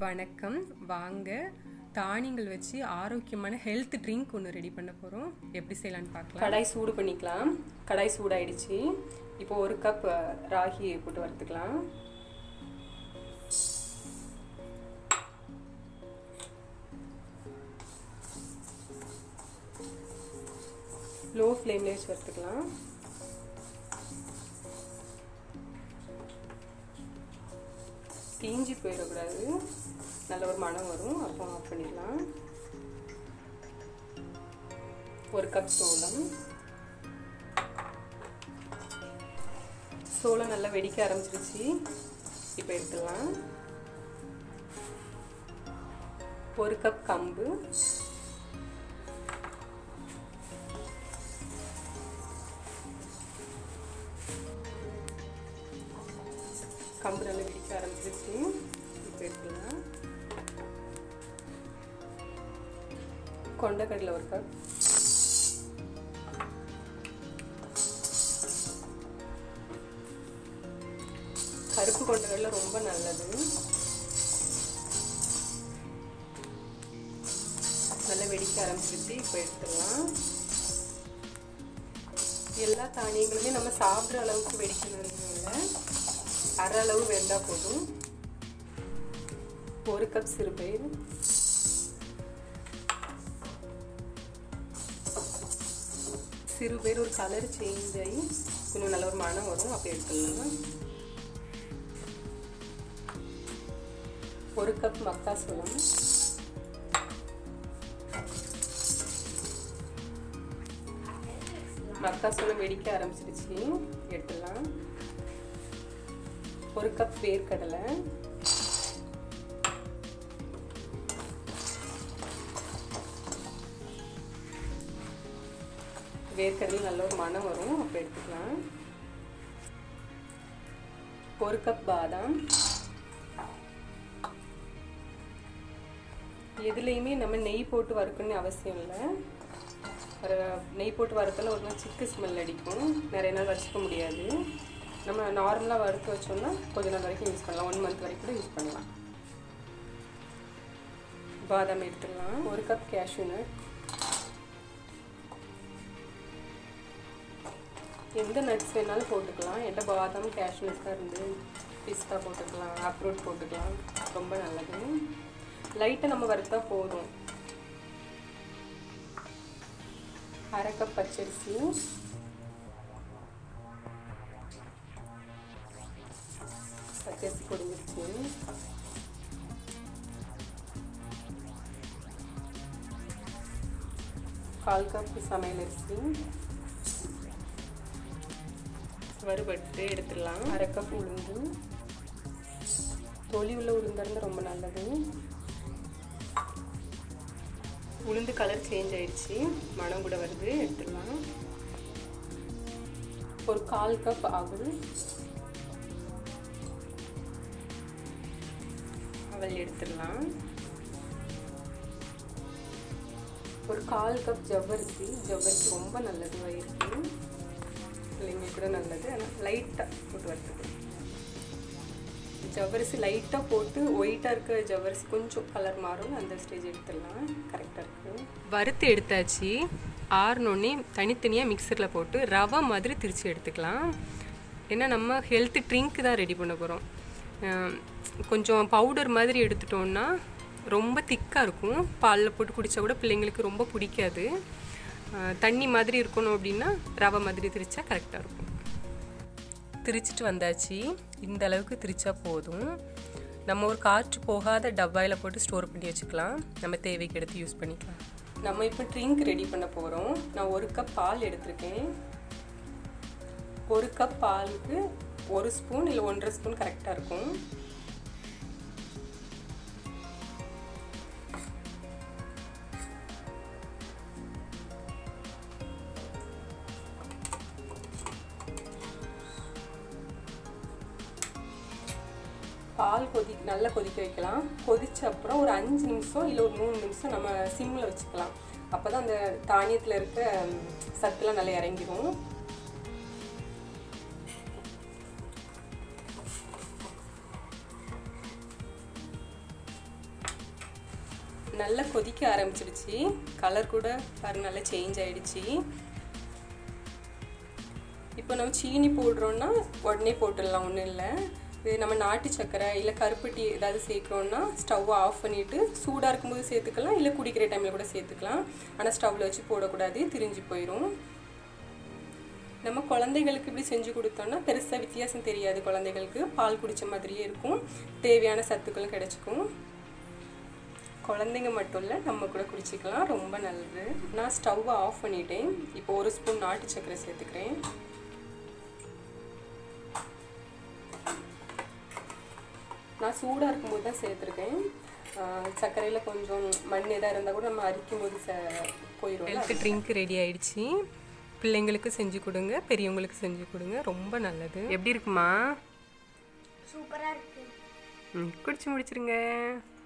வணக்கம் வாங்க தானியங்கள் வச்சு ஆரோக்கியமான ஹெல்த் ட்ரிங்க் ஒன்று ரெடி பண்ண போகிறோம் எப்படி செய்யலான்னு பார்க்கலாம் கடாய் சூடு பண்ணிக்கலாம் கடாய் சூடாயிடுச்சு இப்போ ஒரு கப் ராகி போட்டு வறுத்துக்கலாம் லோ ஃப்ளேமில் வச்சு வறுத்துக்கலாம் தீஞ்சி போயிடக்கூடாது நல்ல ஒரு மனம் வரும் அப்போ ஆஃப் பண்ணிடலாம் ஒரு கப் சோளம் சோளம் நல்லா வெடிக்க ஆரம்பிச்சிருச்சு இப்போ எடுத்துடலாம் ஒரு கப் கம்பு கம்பு நல்லா வெடிக்க ஆரம்பிச்சிருச்சு இப்போ எடுத்துடலாம் கொண்டக்கடலை ஒரு கப் கருப்பு கொண்டக்கடலை ரொம்ப நல்லது நல்லா வெடிக்க ஆரம்பிச்சிருச்சு இப்போ எடுத்துடலாம் எல்லா தானியங்களுமே நம்ம சாப்பிட்ற அளவுக்கு வெடிக்கணும் இல்லை அரை அளவு வெந்தால் போதும் ஒரு கப் சிறுபயிர் சிறுபயிர் ஒரு கலர் சேஞ்ச் ஆகி கொஞ்சம் நல்ல ஒரு மனம் வரும் அப்போ எடுத்துடலாம் ஒரு கப் மக்காசோளம் மக்காசோளம் வெடிக்க ஆரம்பிச்சிருச்சு எடுத்துடலாம் ஒரு கப் வேர்க்கடலை வேர்க்கடலை நல்ல ஒரு மனம் வரும் அப்போ எடுத்துக்கலாம் ஒரு கப் பாதாம் எதுலேயுமே நம்ம நெய் போட்டு வறுக்கணும்னு அவசியம் இல்லை ஒரு நெய் போட்டு வறுத்தாலும் ஒரு நாள் சிக்கு ஸ்மெல் அடிக்கும் நிறைய நாள் வச்சுக்க முடியாது நம்ம நார்மலாக வறுத்து வச்சோம்னா கொஞ்ச நாள் வரைக்கும் யூஸ் பண்ணலாம் ஒன் மந்த் வரைக்கும் கூட யூஸ் பண்ணலாம் பாதாம் எடுத்துடலாம் ஒரு கப் கேஷ்யூ நட் எந்த நட்ஸ் வேணாலும் போட்டுக்கலாம் எந்த பாதாம் கேஷ்யூ நட்ஸ் தான் இருந்து பிஸ்தா போட்டுக்கலாம் அப்ரூட் போட்டுக்கலாம் ரொம்ப நல்லது லைட்டாக நம்ம வறுத்தா போதும் அரை கப் பச்சரிசி பச்சரிசி பொடிஞ்சிருச்சு கால் கப் சமையல் அரிசி வறுபட்டு எடுத்துடலாம் அரை கப் உளுந்து தொலி உள்ள உளுந்து இருந்தால் ரொம்ப நல்லது உளுந்து கலர் சேஞ்ச் ஆயிடுச்சு மனம் கூட வருது எடுத்துடலாம் ஒரு கால் கப் அவல் அவல் எடுத்துடலாம் ஒரு கால் கப் ஜவ்வரிசி ஜவ்வரிசி ரொம்ப நல்லது வயிறுக்கு பிள்ளைங்களுக்கு கூட நல்லது ஆனால் லைட்டாக போட்டு வறுத்துக்கு ஜவ்வரிசி லைட்டாக போட்டு ஒயிட்டாக இருக்க ஜவ்வரிசி கொஞ்சம் கலர் மாறும் அந்த ஸ்டேஜ் எடுத்துடலாம் கரெக்டாக இருக்குது வறுத்து எடுத்தாச்சு ஆறுனோடனே தனித்தனியாக மிக்சரில் போட்டு ரவை மாதிரி திரித்து எடுத்துக்கலாம் ஏன்னா நம்ம ஹெல்த் ட்ரிங்க் தான் ரெடி பண்ண போகிறோம் கொஞ்சம் பவுடர் மாதிரி எடுத்துட்டோம்னா ரொம்ப திக்காக இருக்கும் பாலில் போட்டு குடித்தா கூட பிள்ளைங்களுக்கு ரொம்ப பிடிக்காது தண்ணி மாதிரி இருக்கணும் அப்படின்னா ரவை மாதிரி திரிச்சா கரெக்டாக இருக்கும் திரிச்சிட்டு வந்தாச்சு இந்த அளவுக்கு திரிச்சா போதும் நம்ம ஒரு காற்று போகாத டப்பாயில் போட்டு ஸ்டோர் பண்ணி வச்சுக்கலாம் நம்ம தேவைக்கு எடுத்து யூஸ் பண்ணிக்கலாம் நம்ம இப்போ ட்ரிங்க் ரெடி பண்ண போகிறோம் நான் ஒரு கப் பால் எடுத்திருக்கேன் ஒரு கப் பாலுக்கு ஒரு ஸ்பூன் இல்லை ஒன்றரை ஸ்பூன் கரெக்டாக இருக்கும் பால் கொதி நல்லா கொதிக்க வைக்கலாம் கொதிச்ச அப்புறம் ஒரு அஞ்சு நிமிஷம் இல்லை ஒரு மூணு நிமிஷம் நம்ம சிம்மில் வச்சுக்கலாம் அப்போ தான் அந்த தானியத்தில் இருக்க சத்துலாம் நல்லா இறங்கிடும் நல்லா கொதிக்க ஆரம்பிச்சிடுச்சு கலர் கூட பாருங்க நல்லா சேஞ்ச் ஆயிடுச்சு இப்போ நம்ம சீனி போடுறோன்னா உடனே போட்டுடலாம் ஒன்றும் இல்லை இது நம்ம நாட்டு சக்கரை இல்லை கருப்பு டீ ஏதாவது சேர்க்குறோன்னா ஸ்டவ்வை ஆஃப் பண்ணிவிட்டு சூடாக இருக்கும்போது சேர்த்துக்கலாம் இல்லை குடிக்கிற டைமில் கூட சேர்த்துக்கலாம் ஆனால் ஸ்டவ்வில் வச்சு போடக்கூடாது திரிஞ்சு போயிடும் நம்ம குழந்தைகளுக்கு இப்படி செஞ்சு கொடுத்தோம்னா பெருசாக வித்தியாசம் தெரியாது குழந்தைகளுக்கு பால் குடித்த மாதிரியே இருக்கும் தேவையான சத்துக்களும் கிடைச்சிக்கும் குழந்தைங்க மட்டும் இல்லை நம்ம கூட குடிச்சிக்கலாம் ரொம்ப நல்லது நான் ஸ்டவ்வை ஆஃப் பண்ணிட்டேன் இப்போ ஒரு ஸ்பூன் நாட்டு சக்கரை சேர்த்துக்கிறேன் நான் சூடாக இருக்கும்போது தான் சேர்த்துருக்கேன் சர்க்கரையில் கொஞ்சம் மண் எதாக இருந்தால் கூட நம்ம அரிக்கும் போது ச போயிடும் ஹெல்த் ட்ரிங்க் ரெடி ஆயிடுச்சு பிள்ளைங்களுக்கு செஞ்சு கொடுங்க பெரியவங்களுக்கு செஞ்சு கொடுங்க ரொம்ப நல்லது எப்படி இருக்குமா சூப்பரா இருக்கு ம் குடிச்சு முடிச்சிருங்க